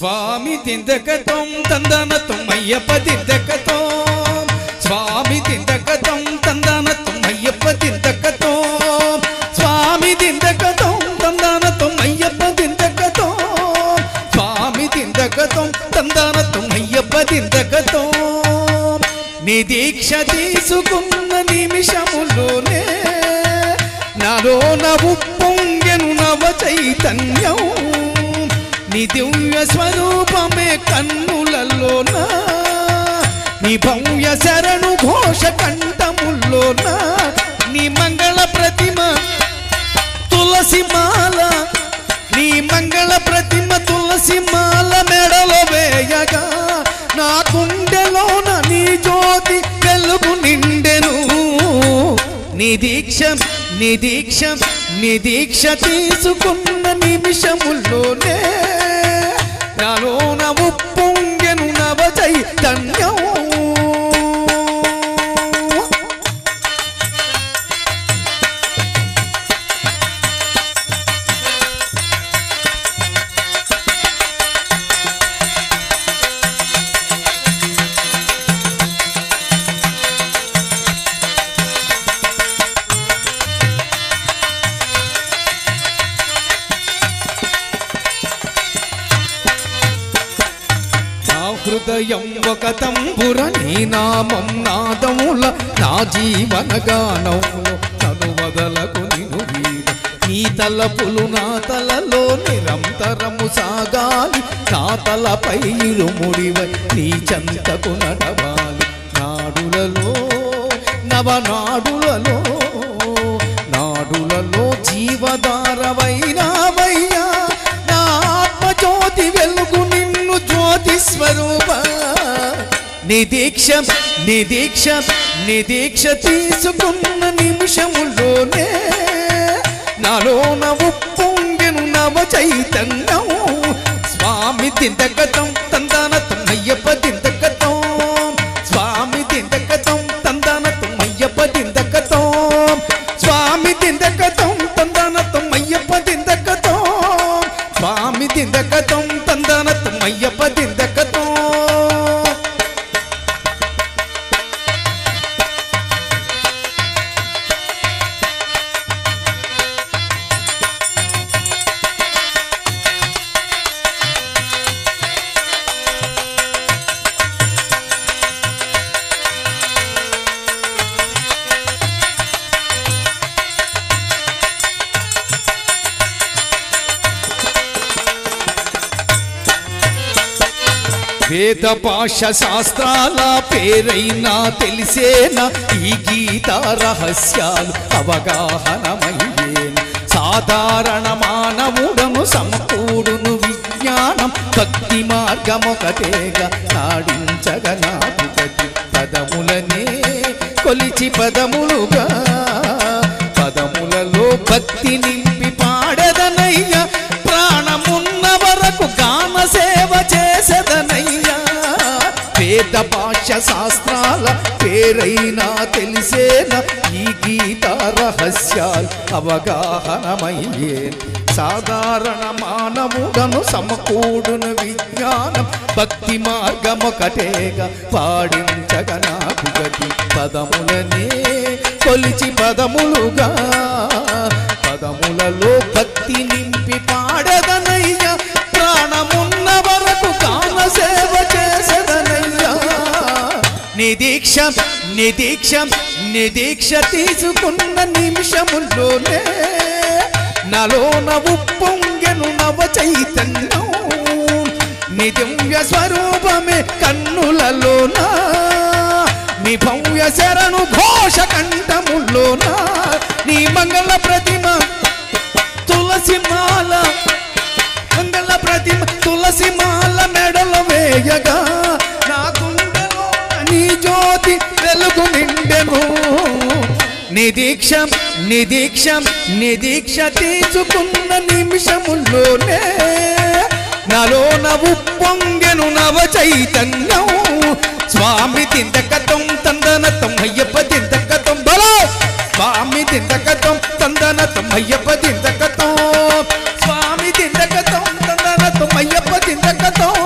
స్వామి తిందకతం తందనతం అయ్యప్ప తిందకతం స్వామి తిందకతం తందనతం అయ్యప్ప తిందకతం స్వామి తిందకతం తందనతం అయ్యప్ప తిందకతం స్వామి తిందకతం తందనతం అయ్యప్ప తిందకతం నీ దీక్ష తీసుకున్న నిమిషములోనే నాలో నవ్వు పొంగెను నవ చైతన్యం నీ దివ్య స్వరూపమే కన్నులలోన నీ భవ్య శరణు ఘోష కంఠముల్లోన నీ మంగళ ప్రతిమ తులసి మాల నీ మంగళ ప్రతిమ తులసి మాల మెడలో వేయగా నా గుండెలోన నీ జ్యోతి వెలుగు నిండెను నీ దీక్ష నీ దీక్ష నీ దీక్ష తీసుకున్న నిమిషముల్లోనే నాలోన ఉప్పొంగెను నవ చైతన్యం నా హృదయం ఒక తంబుర నీ నామం నాదముల నా జీవన గానములు నను వదలకు నిను వీడు నీ తలపులు నా తలలో నిరంతరము సాగాలి నా తలపై ఇరుముడివై నీ చెంతకు నడవాలి నాడులలో నవనాడులలో నాడులలో జీవధారవైనావయ్యా నా ఆత్మజ్యోతి వెలుగు నిన్ను జ్యోతి స్వరూప నీ దీక్ష నీ దీక్ష నీ దీక్ష తీసుకున్న నిమిషములోనే నాలో నవ్వు పొంగెను నవ చైతన్యం స్వామి తింతకతం తందానతం అయ్యప్ప తింతకతం స్వామి తింతకతం తందానతం అయ్యప్ప తింతకతం స్వామి తింతకతం తందానతం అయ్యప్ప తింతకతం స్వామి తింతకతం తందానతం అయ్యప్ప తింతకతం వేద భాష శాస్త్రాల పేరైనా తెలిసేనా ఈ గీత రహస్యాలు అవగాహనమయ్యేను సాధారణ మానవుడను సమకూడును విజ్ఞానం భక్తి మార్గమొకటేగా నాడించగనాడు గతి పదములనే కొలిచి పదములుగా పదములలో భక్తి నింపి పాడదనయ్య ప్రాణమున్న వరకు గాన సేవ చేసదనయ్యా వేద భాష శాస్త్రాల పేరైనా తెలిసేనా ఈ గీత రహస్యాలు అవగాహనమయ్యే సాధారణ మానవుడను సమకూడును విజ్ఞానం భక్తి మార్గమొకటేగా పాడించగా నాకు గతి పదములనే కొలిచి పదములుగా పదములలో భక్తి నింపి పాడదనయ్యా ప్రాణమున్న వరకు కాన సేవ చేసదనయ్యా నిదీక్ష నిదీక్ష నిదీక్ష తీసుకున్న నిమిషముల్లోనే నాలో నవ్వు పొంగెను నవ చైతన్యం నీ దివ్య స్వరూపమే కన్నులలోన నీ భవ్య శరణు ఘోష కంఠముల్లోన నీ మంగళ ప్రతిమ తులసి మాల మంగళ ప్రతిమ తులసి మాల మెడలో వేయగా నా గుండెలో నీ జ్యోతి వెలుగు నిండెను నీ దీక్ష నీ దీక్ష నీ దీక్ష తీసుకున్న నిమిషముల్లోనే నాలో నవ్వు పొంగెను నవ చైతన్యం స్వామి తింతకతం తందనతం అయ్యప్ప తింతకతం బలో స్వామి తింతకతం తందనతం అయ్యప్ప తింతకతం స్వామి తింతకతం తందనతం అయ్యప్ప తింతకతం నిష్టతో